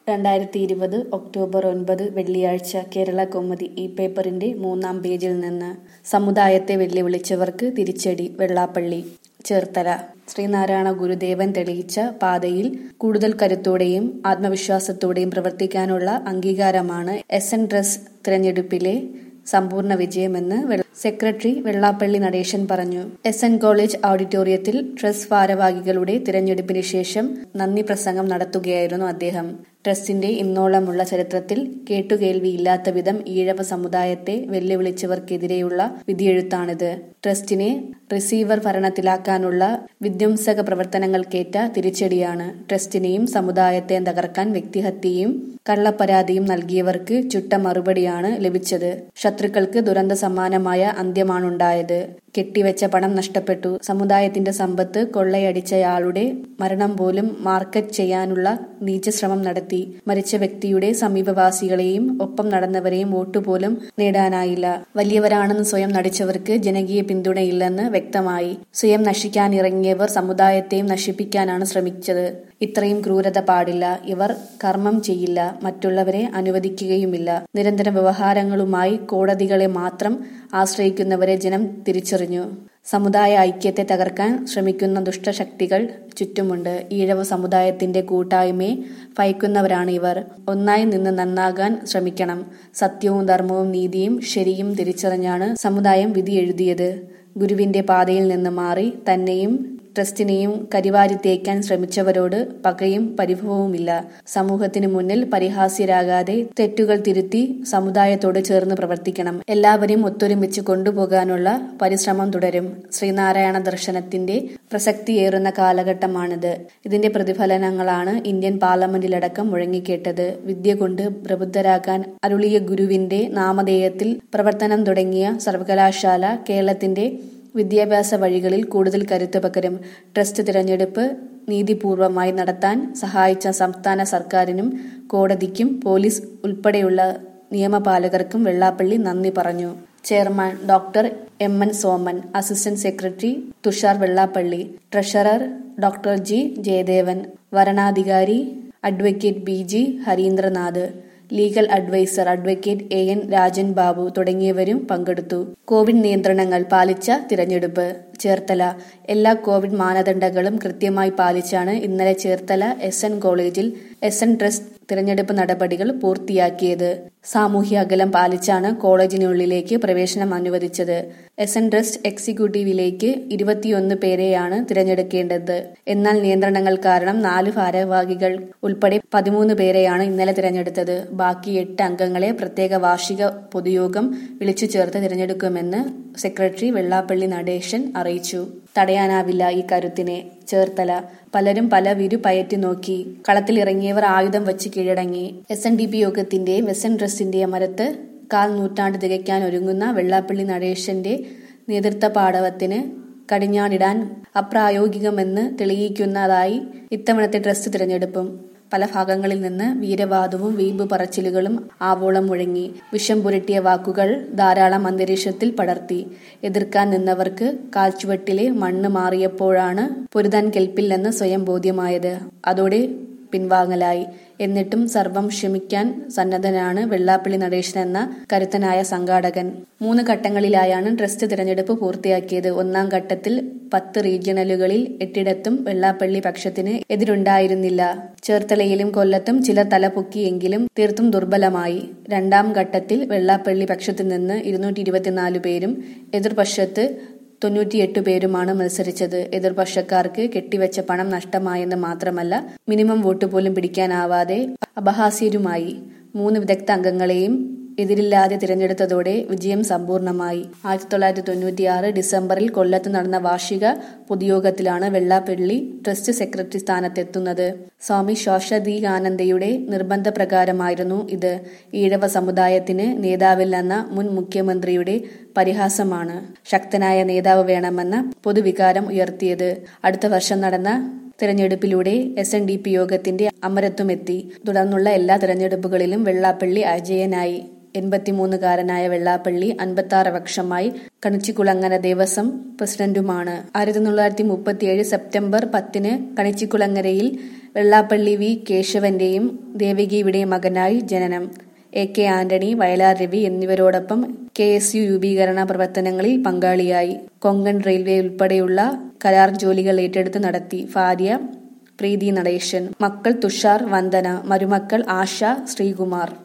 രണ്ടായിരത്തി ഇരുപത് ഒക്ടോബർ ഒൻപത് വെള്ളിയാഴ്ച കേരള കൗമുദി ഈ പേപ്പറിന്റെ മൂന്നാം പേജിൽ നിന്ന് സമുദായത്തെ വെല്ലുവിളിച്ചവർക്ക് തിരിച്ചടി വെള്ളാപ്പള്ളി ചേർത്തല ശ്രീനാരായണ ഗുരുദേവൻ തെളിയിച്ച പാതയിൽ കൂടുതൽ കരുത്തോടെയും ആത്മവിശ്വാസത്തോടെയും പ്രവർത്തിക്കാനുള്ള അംഗീകാരമാണ് എസ് എൻ ഡ്രസ് തിരഞ്ഞെടുപ്പിലെ സമ്പൂർണ്ണ വിജയമെന്ന് സെക്രട്ടറി വെള്ളാപ്പള്ളി നടേശൻ പറഞ്ഞു എസ് എൻ കോളേജ് ഓഡിറ്റോറിയത്തിൽ ട്രസ്റ്റ് ഭാരവാഹികളുടെ തിരഞ്ഞെടുപ്പിന് ശേഷം നന്ദി പ്രസംഗം നടത്തുകയായിരുന്നു അദ്ദേഹം ട്രസ്റ്റിന്റെ ഇന്നോളമുള്ള ചരിത്രത്തിൽ കേട്ടുകേൾവിയില്ലാത്ത വിധം ഈഴവ സമുദായത്തെ വെല്ലുവിളിച്ചവർക്കെതിരെയുള്ള വിധിയെഴുത്താണിത് ട്രസ്റ്റിനെ റിസീവർ ഭരണത്തിലാക്കാനുള്ള വിധ്വംസക പ്രവർത്തനങ്ങൾക്കേറ്റ തിരിച്ചടിയാണ് ട്രസ്റ്റിനെയും സമുദായത്തെ തകർക്കാൻ വ്യക്തിഹത്യയും കള്ളപ്പരാതിയും നൽകിയവർക്ക് ചുട്ട മറുപടിയാണ് ലഭിച്ചത് ശത്രുക്കൾക്ക് ദുരന്ത സമാനമായ അന്ത്യമാണുണ്ടായത് കെട്ടിവെച്ച പണം നഷ്ടപ്പെട്ടു സമുദായത്തിന്റെ സമ്പത്ത് കൊള്ളയടിച്ചയാളുടെ മരണം പോലും മാർക്കറ്റ് ചെയ്യാനുള്ള നീചശ്രമം നടത്തി മരിച്ച വ്യക്തിയുടെ സമീപവാസികളെയും ഒപ്പം നടന്നവരെയും വോട്ടുപോലും നേടാനായില്ല വലിയവരാണെന്ന് സ്വയം നടിച്ചവർക്ക് ജനകീയ പിന്തുണയില്ലെന്ന് വ്യക്തമായി സ്വയം നശിക്കാനിറങ്ങിയവർ സമുദായത്തെയും നശിപ്പിക്കാനാണ് ശ്രമിച്ചത് ഇത്രയും ക്രൂരത പാടില്ല ഇവർ കർമ്മം ചെയ്യില്ല മറ്റുള്ളവരെ അനുവദിക്കുകയുമില്ല നിരന്തര വ്യവഹാരങ്ങളുമായി കോടതികളെ മാത്രം ആശ്രയിക്കുന്നവരെ ജനം തിരിച്ചറിഞ്ഞു സമുദായ ഐക്യത്തെ തകർക്കാൻ ശ്രമിക്കുന്ന ദുഷ്ടശക്തികൾ ചുറ്റുമുണ്ട് ഈഴവ സമുദായത്തിന്റെ കൂട്ടായ്മയെ ഭയക്കുന്നവരാണ് ഇവർ ഒന്നായി നിന്ന് നന്നാകാൻ ശ്രമിക്കണം സത്യവും ധർമ്മവും നീതിയും ശരിയും തിരിച്ചറിഞ്ഞാണ് സമുദായം വിധി എഴുതിയത് ഗുരുവിന്റെ പാതയിൽ നിന്ന് മാറി തന്നെയും ട്രസ്റ്റിനെയും കരിവാരി തേക്കാൻ ശ്രമിച്ചവരോട് പകയും പരിഭവവുമില്ല സമൂഹത്തിന് മുന്നിൽ പരിഹാസ്യരാകാതെ തെറ്റുകൾ തിരുത്തി സമുദായത്തോട് ചേർന്ന് പ്രവർത്തിക്കണം എല്ലാവരെയും ഒത്തൊരുമിച്ച് കൊണ്ടുപോകാനുള്ള പരിശ്രമം തുടരും ശ്രീനാരായണ ദർശനത്തിന്റെ പ്രസക്തിയേറുന്ന കാലഘട്ടമാണിത് ഇതിന്റെ പ്രതിഫലനങ്ങളാണ് ഇന്ത്യൻ പാർലമെന്റിലടക്കം മുഴങ്ങിക്കേട്ടത് വിദ്യ കൊണ്ട് പ്രബുദ്ധരാക്കാൻ അരുളിയ ഗുരുവിന്റെ നാമധേയത്തിൽ പ്രവർത്തനം തുടങ്ങിയ സർവകലാശാല കേരളത്തിന്റെ വിദ്യാഭ്യാസ വഴികളിൽ കൂടുതൽ കരുത്ത് പകരും ട്രസ്റ്റ് തിരഞ്ഞെടുപ്പ് നീതിപൂർവമായി നടത്താൻ സഹായിച്ച സംസ്ഥാന സർക്കാരിനും കോടതിക്കും പോലീസ് ഉൾപ്പെടെയുള്ള നിയമപാലകർക്കും വെള്ളാപ്പള്ളി നന്ദി പറഞ്ഞു chairman doctor M N Soman assistant secretary Thushar Vellappally treasurer doctor G Jayadevan വരണാധികാരി advocate B G Harindranath legal adviser advocate A N Rajan Babu തുടങ്ങിയവരും പങ്കെടുത്തു കോവിഡ് നിയന്ത്രണങ്ങൾ പാലിച്ച തിരഞ്ഞെടുപ്പ് ചേർത്തല എല്ലാ കോവിഡ് മാനദണ്ഡങ്ങളും കൃത്യമായി പാലിച്ചാണ് ഇന്നലെ ചേർത്തല എസ് എൻ കോളേജിൽ എസ് എൻ ട്രസ്റ്റ് തിരഞ്ഞെടുപ്പ് നടപടികൾ പൂർത്തിയാക്കിയത് സാമൂഹ്യ അകലം പാലിച്ചാണ് കോളേജിനുള്ളിലേക്ക് പ്രവേശനം അനുവദിച്ചത് എസ് എൻ ട്രസ്റ്റ് എക്സിക്യൂട്ടീവിലേക്ക് ഇരുപത്തിയൊന്ന് പേരെയാണ് തിരഞ്ഞെടുക്കേണ്ടത് എന്നാൽ നിയന്ത്രണങ്ങൾ കാരണം നാല് ഭാരവാഹികൾ ഉൾപ്പെടെ പതിമൂന്ന് പേരെയാണ് ഇന്നലെ തിരഞ്ഞെടുത്തത് ബാക്കി എട്ട് അംഗങ്ങളെ പ്രത്യേക വാർഷിക പൊതുയോഗം വിളിച്ചു ചേർത്ത് തിരഞ്ഞെടുക്കുമെന്ന് സെക്രട്ടറി വെള്ളാപ്പള്ളി നടേശൻ അറിയിച്ചു തടയാനാവില്ല ഈ കരുത്തിനെ ചേർത്തല പലരും പല വിരു പയറ്റി നോക്കി കളത്തിലിറങ്ങിയവർ ആയുധം വച്ച് കീഴടങ്ങി എസ് എൻ ഡി പി യോഗത്തിന്റെയും എസ് എൻ ട്രസ്റ്റിന്റെയും അമരത്ത് കാൽ നൂറ്റാണ്ട് തികയ്ക്കാൻ ഒരുങ്ങുന്ന വെള്ളാപ്പള്ളി നടേശന്റെ നേതൃത്വ പാടവത്തിന് കടിഞ്ഞാണിടാൻ അപ്രായോഗികമെന്ന് തെളിയിക്കുന്നതായി ഇത്തവണത്തെ ട്രസ്റ്റ് തിരഞ്ഞെടുപ്പും പല ഭാഗങ്ങളിൽ നിന്ന് വീരവാദവും വീമ്പ് പറച്ചിലുകളും ആവോളം മുഴങ്ങി വിഷം പുരട്ടിയ വാക്കുകൾ ധാരാളം അന്തരീക്ഷത്തിൽ പടർത്തി എതിർക്കാൻ നിന്നവർക്ക് കാൽച്ചുവട്ടിലെ മണ്ണ് മാറിയപ്പോഴാണ് പൊരുതാൻ കെൽപ്പില്ലെന്ന് സ്വയം ബോധ്യമായത് അതോടെ പിൻവാങ്ങലായി എന്നിട്ടും സർവം ക്ഷമിക്കാൻ സന്നദ്ധനാണ് വെള്ളാപ്പള്ളി നടേശൻ എന്ന കരുത്തനായ സംഘാടകൻ മൂന്ന് ഘട്ടങ്ങളിലായാണ് ട്രസ്റ്റ് തിരഞ്ഞെടുപ്പ് പൂർത്തിയാക്കിയത് ഒന്നാം ഘട്ടത്തിൽ പത്ത് റീജിയണലുകളിൽ എട്ടിടത്തും വെള്ളാപ്പള്ളി പക്ഷത്തിന് എതിരുണ്ടായിരുന്നില്ല ചേർത്തലയിലും കൊല്ലത്തും ചിലർ തലപൊക്കിയെങ്കിലും തീർത്തും ദുർബലമായി രണ്ടാം ഘട്ടത്തിൽ വെള്ളാപ്പള്ളി പക്ഷത്തു നിന്ന് ഇരുന്നൂറ്റി ഇരുപത്തിനാല് പേരും എതിർപക്ഷത്ത് തൊണ്ണൂറ്റിയെട്ട് പേരുമാണ് മത്സരിച്ചത് എതിർപക്ഷക്കാർക്ക് കെട്ടിവെച്ച പണം നഷ്ടമായെന്ന് മാത്രമല്ല മിനിമം വോട്ട് പോലും പിടിക്കാനാവാതെ അപഹാസ്യരുമായി മൂന്ന് വിദഗ്ധ അംഗങ്ങളെയും എതിരില്ലാതെ തിരഞ്ഞെടുത്തതോടെ വിജയം സമ്പൂർണമായി ആയിരത്തി തൊള്ളായിരത്തി തൊണ്ണൂറ്റിയാറ് ഡിസംബറിൽ കൊല്ലത്ത് നടന്ന വാർഷിക പൊതുയോഗത്തിലാണ് വെള്ളാപ്പള്ളി ട്രസ്റ്റ് സെക്രട്ടറി സ്ഥാനത്തെത്തുന്നത് സ്വാമി ശോഷദീകാനന്ദയുടെ നിർബന്ധപ്രകാരമായിരുന്നു ഇത് ഈഴവ സമുദായത്തിന് നേതാവില്ലെന്ന മുൻ മുഖ്യമന്ത്രിയുടെ പരിഹാസമാണ് ശക്തനായ നേതാവ് വേണമെന്ന പൊതുവികാരം ഉയർത്തിയത് അടുത്ത വർഷം നടന്ന തിരഞ്ഞെടുപ്പിലൂടെ എസ് എൻ ഡി പി യോഗത്തിന്റെ അമരത്വമെത്തി തുടർന്നുള്ള എല്ലാ തിരഞ്ഞെടുപ്പുകളിലും വെള്ളാപ്പള്ളി അജയനായി എൺപത്തിമൂന്നുകാരനായ വെള്ളാപ്പള്ളി അൻപത്തി വർഷമായി കണിച്ചിക്കുളങ്ങര ദേവസ്വം പ്രസിഡന്റുമാണ് ആയിരത്തി തൊള്ളായിരത്തി മുപ്പത്തിയേഴ് സെപ്റ്റംബർ പത്തിന് കണിച്ചിക്കുളങ്ങരയിൽ വെള്ളാപ്പള്ളി വി കേശവന്റെയും ദേവകിയുടെയും മകനായി ജനനം എ കെ ആന്റണി വയലാർ രവി എന്നിവരോടൊപ്പം കെ എസ് യു രൂപീകരണ പ്രവർത്തനങ്ങളിൽ പങ്കാളിയായി കൊങ്കൺ റെയിൽവേ ഉൾപ്പെടെയുള്ള കരാർ ജോലികൾ ഏറ്റെടുത്ത് നടത്തി ഭാര്യ പ്രീതി നടേശൻ മക്കൾ തുഷാർ വന്ദന മരുമക്കൾ ആശ ശ്രീകുമാർ